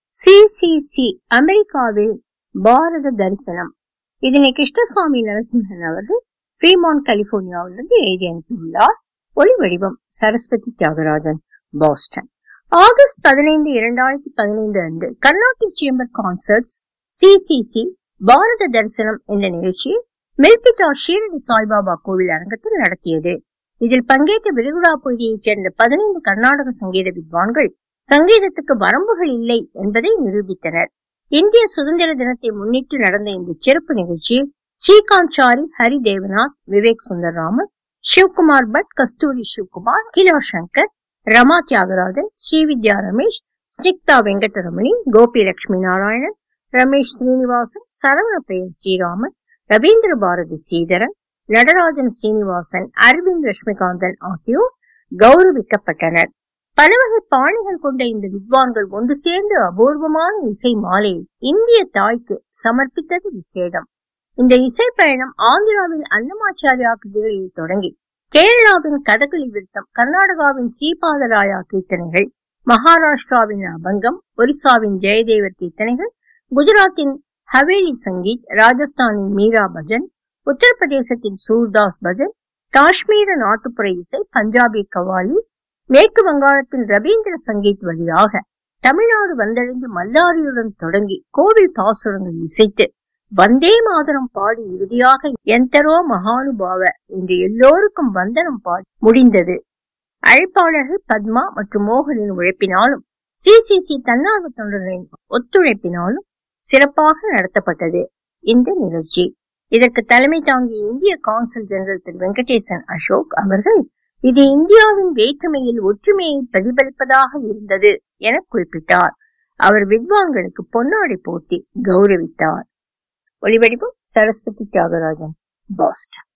CCC அமெரிக்காவில் பாரத தரிசனம் இதனை கிருஷ்ணசுவாமி நரசிம்ஹன் அவர்கள் ஃப்ரீமான் கலிபோர்னியாவிலிருந்து எழுதி அனுப்பியுள்ளார் ஒளி வடிவம் சரஸ்வதி தியாகராஜன் பாஸ்டன் ஆகஸ்ட் பதினைந்து இரண்டாயிரத்தி பதினைந்து அன்று Carnatic chamber concerts CCC Bharata Darshanam என்ற நிகழ்ச்சியை மெல்பிட்டா ஷீரடி சாய்பாபா கோவில் அரங்கத்தில் நடத்தியது இதில் பங்கேற்ற விரிகுடா பகுதியைச் சேர்ந்த பதினைந்து கர்நாடக சங்கீத வித்வான்கள் சங்கீதத்துக்கு வரம்புகள் இல்லை என்பதை நிரூபித்தனர் இந்திய சுதந்திர தினத்தை முன்னிட்டு நடந்த இந்த சிறப்பு நிகழ்ச்சியில் ஸ்ரீகாந்த் சாரி ஹரி தேவநாத் விவேக் சுந்தர்ராமன் சிவகுமார் பட் கஸ்தூரி சிவகுமார் கிலோ சங்கர் ரமா தியாகராஜன் ஸ்ரீவித்யா ரமேஷ் ஸ்னிக்தா வெங்கடரமணி கோபி லட்சுமி நாராயணன் ரமேஷ் ஸ்ரீனிவாசன் சரவணப்பிரியன் ஸ்ரீராமன் ரவீந்திர பாரதி ஸ்ரீதரன் நடராஜன் ஸ்ரீனிவாசன் அரவிந்த் லட்சுமிகாந்தன் ஆகியோர் கௌரவிக்கப்பட்டனர் பலவகை பாணிகள் கொண்ட இந்த வித்வான்கள் ஒன்று சேர்ந்து அபூர்வமான இசை மாலையை இந்திய தாய்க்கு சமர்ப்பித்தது விசேடம் இந்த இசை பயணம் ஆந்திராவின் அன்னமாச்சாரியா கிருதிகளில் தொடங்கி கேரளாவின் கதகளி விருத்தம் கர்நாடகாவின் ஸ்ரீபாதராயா கீர்த்தனைகள் மகாராஷ்டிராவின் அபங்கம் ஒரிசாவின் ஜெயதேவர் கீர்த்தனைகள் குஜராத்தின் ஹவேலி சங்கீத் ராஜஸ்தானின் மீரா பஜன் உத்தரப்பிரதேசத்தின் சூர்தாஸ் பஜன் காஷ்மீர நாட்டுப்புற இசை பஞ்சாபி கவாலி மேற்கு வங்காளத்தின் ரவீந்திர சங்கீத் வழியாக தமிழ்நாடு வந்தடைந்து மல்லாரியுடன் தொடங்கி கோவில் பாசுரங்கள் இசைத்து வந்தே மாதரம் பாடி இறுதியாக எந்தரோ மகானுபாவ என்று எல்லோருக்கும் வந்தனம் பாடி முடிந்தது அழைப்பாளர்கள் பத்மா மற்றும் மோகனின் உழைப்பினாலும் சிசிசி தன்னார்வ தொண்டர்களின் ஒத்துழைப்பினாலும் சிறப்பாக நடத்தப்பட்டது இந்த நிகழ்ச்சி இதற்கு தலைமை தாங்கிய இந்திய கான்சல் ஜெனரல் திரு வெங்கடேசன் அசோக் அவர்கள் இது இந்தியாவின் வேற்றுமையில் ஒற்றுமையை பிரதிபலிப்பதாக இருந்தது என குறிப்பிட்டார் அவர் வித்வான்களுக்கு பொன்னாடை போர்த்தி கௌரவித்தார் ஒலிவடிவம் சரஸ்வதி தியாகராஜன் பாஸ்டன்